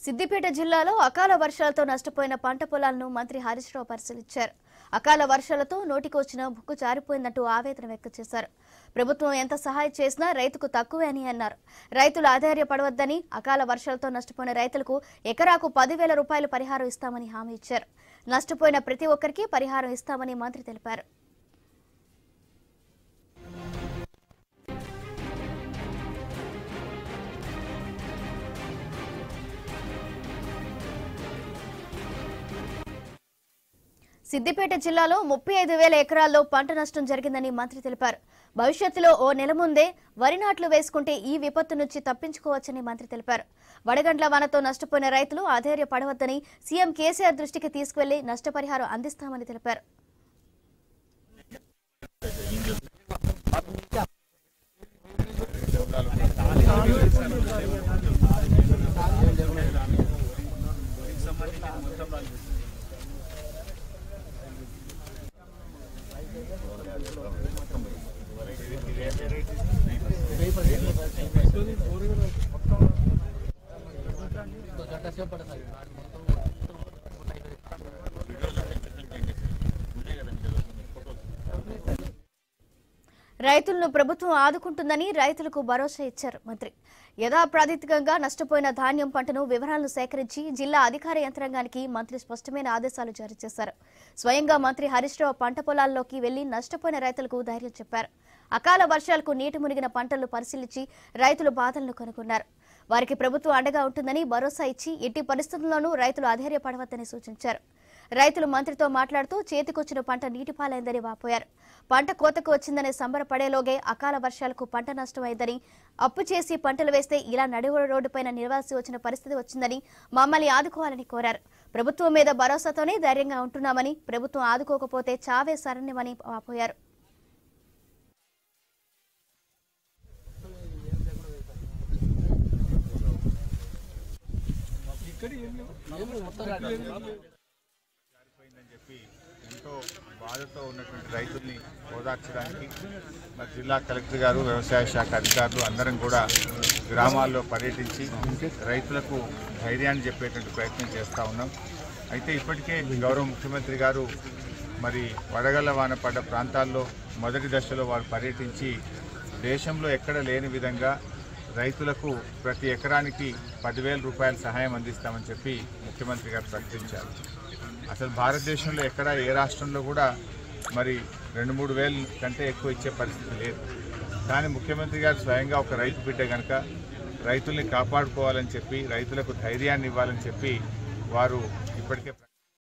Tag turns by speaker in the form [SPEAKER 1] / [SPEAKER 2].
[SPEAKER 1] సిద్దిపేట జిల్లాలో అకాల వర్షాలతో నష్టపోయిన పంట పొలాలను మంత్రి హరీష్ రావు పరిశీలించారు అకాల వర్షాలతో నోటికొచ్చిన బుక్కు జారిపోయిందంటూ ఆవేదన వ్యక్తం చేశారు ప్రభుత్వం ఎంత సహాయం చేసినా రైతుకు తక్కువే అని అన్నారు రైతులు ఆధార్యపడవద్దని అకాల వర్షాలతో నష్టపోయిన రైతులకు ఎకరాకు పదివేల రూపాయలు పరిహారం ఇస్తామని హామీ ఇచ్చారు నష్టపోయిన ప్రతి ఒక్కరికి పరిహారం ఇస్తామని మంత్రి తెలిపారు సిద్దిపేట జిల్లాలో ముప్పై ఐదు వేల ఎకరాల్లో పంట నష్టం జరిగిందని మంత్రి తెలిపారు భవిష్యత్తులో ఓ నెల ముందే వరి నాట్లు వేసుకుంటే ఈ విపత్తు నుంచి తప్పించుకోవచ్చని మంత్రి తెలిపారు వడగండ్ల వానతో నష్టపోయిన రైతులు ఆధైర్యపడవద్దని సీఎం కేసీఆర్ దృష్టికి తీసుకువెళ్లి నష్టపరిహారం అందిస్తామని తెలిపారు రైతులను ప్రభుత్వం ఆదుకుంటుందని రైతులకు భరోసా ఇచ్చారు మంత్రి యథాప్రాతికంగా నష్టపోయిన ధాన్యం పంటను వివరాలను సేకరించి జిల్లా అధికార యంత్రాంగానికి మంత్రి స్పష్టమైన ఆదేశాలు జారీ చేశారు స్వయంగా మంత్రి హరీష్ రావు పంట పొలాల్లోకి వెళ్లి నష్టపోయిన రైతులకు ధైర్యం చెప్పారు అకాల వర్షాలకు నీటి మునిగిన పంటలను పరిశీలించి రైతుల బాధలను కనుగొన్నారు వారికి ప్రభుత్వం అండగా ఉంటుందని భరోసా ఇచ్చి ఎట్టి పరిస్థితుల్లోనూ రైతులు అధైర్యపడవద్దని సూచించారు రైతులు మంత్రితో మాట్లాడుతూ చేతికొచ్చిన పంట నీటిపాలైందని వాపోయారు పంట కోతకు వచ్చిందనే సంబరపడేలోగే అకాల వర్షాలకు పంట నష్టమైందని అప్పు చేసి పంటలు వేస్తే ఇలా నడువ రోడ్డుపైన నిలవాల్సి వచ్చిన పరిస్థితి వచ్చిందని మమ్మల్ని ఆదుకోవాలని కోరారు ప్రభుత్వం మీద భరోసాతోనే ధైర్యంగా ఉంటున్నామని ప్రభుత్వం ఆదుకోకపోతే చావే శరణ్యమని వాపోయారు
[SPEAKER 2] జారిపోయిందని చెప్పి ఎంతో బాధతో ఉన్నటువంటి రైతుల్ని ఓదార్చడానికి మరి జిల్లా కలెక్టర్ గారు వ్యవసాయ శాఖ అధికారులు అందరం కూడా గ్రామాల్లో పర్యటించి రైతులకు ధైర్యాన్ని చెప్పేటువంటి ప్రయత్నం చేస్తూ ఉన్నాం అయితే ఇప్పటికే గౌరవ ముఖ్యమంత్రి గారు మరి వడగళ్ల వాన పడ్డ ప్రాంతాల్లో మొదటి దశలో వారు పర్యటించి దేశంలో ఎక్కడ లేని విధంగా రైతులకు ప్రతి ఎకరానికి పదివేల రూపాయల సహాయం అందిస్తామని చెప్పి ముఖ్యమంత్రి గారు ప్రకటించారు అసలు భారతదేశంలో ఎక్కడ ఏ రాష్ట్రంలో కూడా మరి రెండు మూడు వేల కంటే ఎక్కువ ఇచ్చే పరిస్థితి లేదు కానీ ముఖ్యమంత్రి గారు స్వయంగా ఒక రైతు బిడ్డ కనుక రైతుల్ని కాపాడుకోవాలని చెప్పి రైతులకు ధైర్యాన్ని ఇవ్వాలని చెప్పి వారు ఇప్పటికే